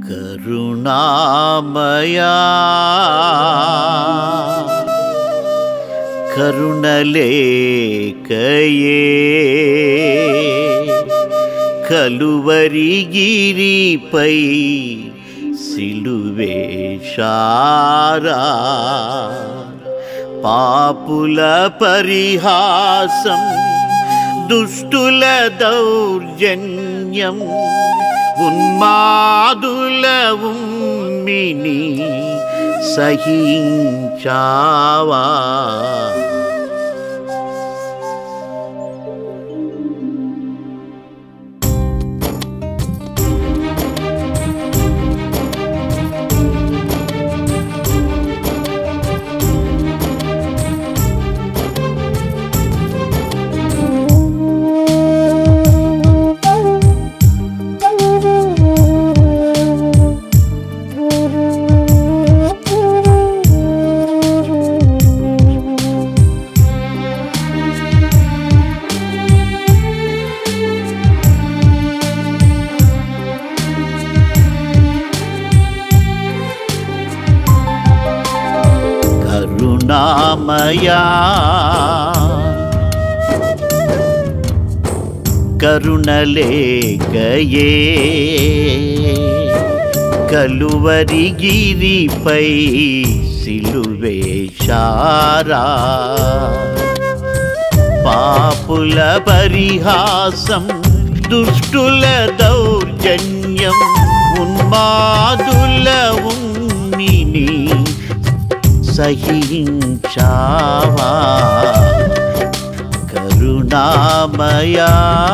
కరుణామయా కరుణలేకయే కలువరిగిరిపై సిలువేశారా పాపుల పరిహాసం దుష్టుల దౌర్జన్యం ఉన్మాదుల ఉమ్మిని సహించావా కరుణామయా కరుణలేకయే కలువరిగిరిపై సిలువేశారా పాపుల పరిహాసం దుష్టుల దౌర్జన్యం ఉన్మాదుల ఉమ్మిని సహించావా కరుణామయా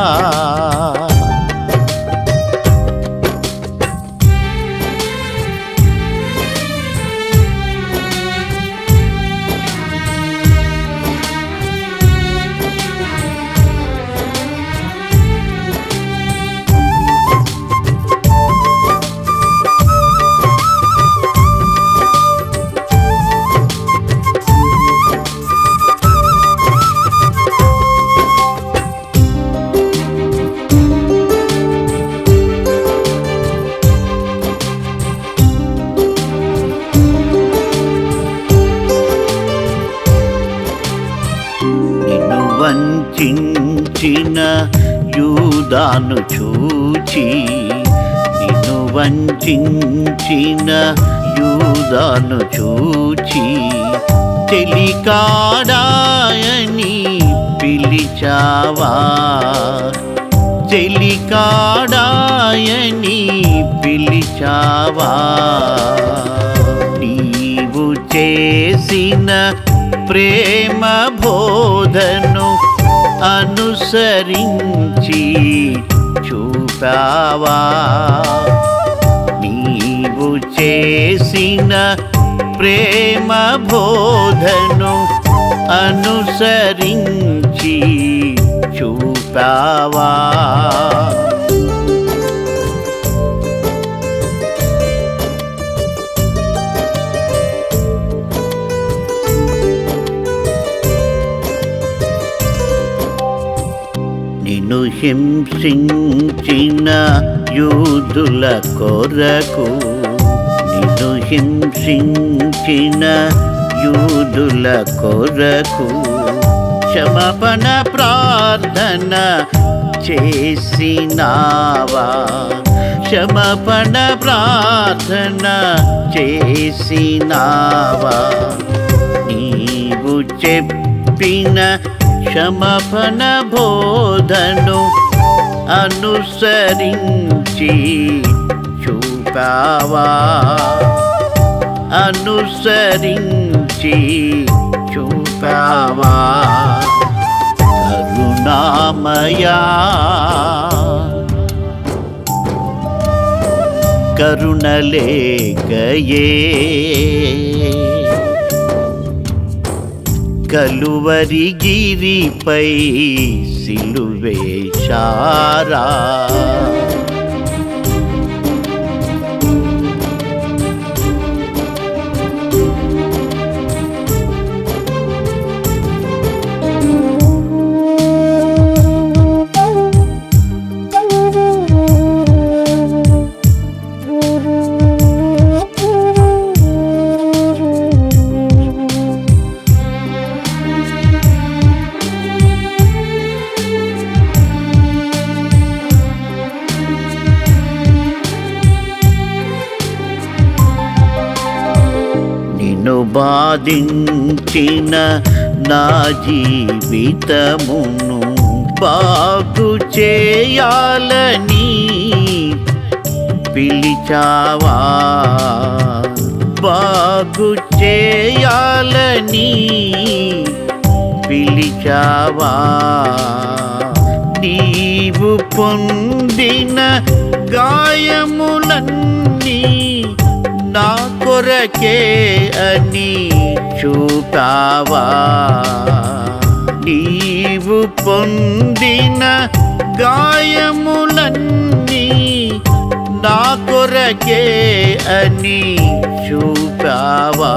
నిన్ను వంచిన యూదాను చూచి నిన్ను వంచిన యూదాను చూచి చెలికాడాయని పిలిచావా చెలికాడాయని పిలిచావా నీవు చేసిన ప్రేమ బోధను అనుసరించి చూపావా నీవు చేసిన ప్రేమ బోధను అనుసరించి చూపావా నిన్ను హింసించిన యూదుల కొరకు నిన్ను హింసించిన యూదుల కొరకు క్షమాపణ ప్రార్థన చేసినావా క్షమాపణ ప్రార్థన చేసినావా నీవు చెప్పిన క్షమపణ బోధను అనుసరించి చూపావా అనుసరించి చూపావా కరుణామయా కరుణలేకయే కలువరిగిరిపై సిలువేశారా Thank you. బాధించిన నా జీవితమును బాగు చేయాలని పిలిచావా బాగు చేయాలని పిలిచావా నీవు పొందిన గాయములన్నీ నా కొరకే అని చూపావా నీవు పొందిన గాయములన్నీ నా కొరకే అని చూపావా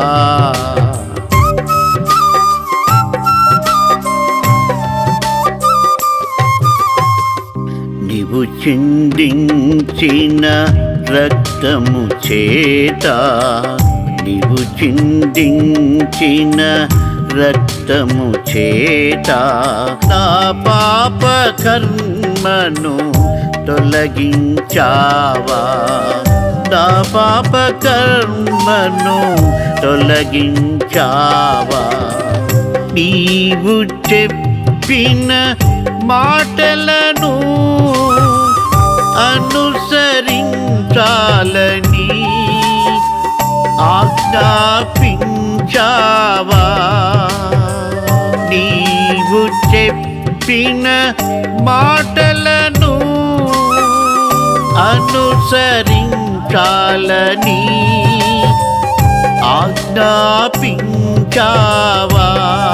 నీవు చిందించిన రక్తము చేత నీవు చిందించిన రక్తము చేత నా పాప కర్మను తొలగించావా నా పాప కర్మను తొలగించావా నీవు చెప్పిన మాటలను అనుసరించాలని ఆజ్ఞాపించావా నీవు చెప్పిన మాటలను అనుసరించాలని ఆజ్ఞాపించావా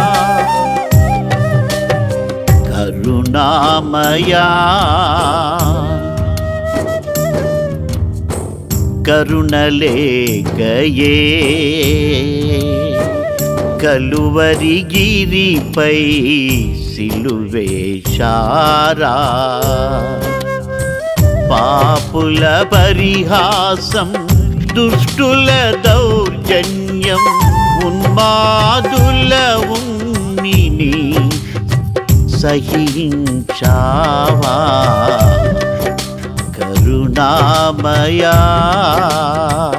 కరుణామయా కరుణలేకయే కలువరి గిరిపై సిలువేశారా పాపుల పరిహాసం దుష్టుల దౌర్జన్యం ఉన్మాదుల ఉమ్మిని సహించావా కరుణామయా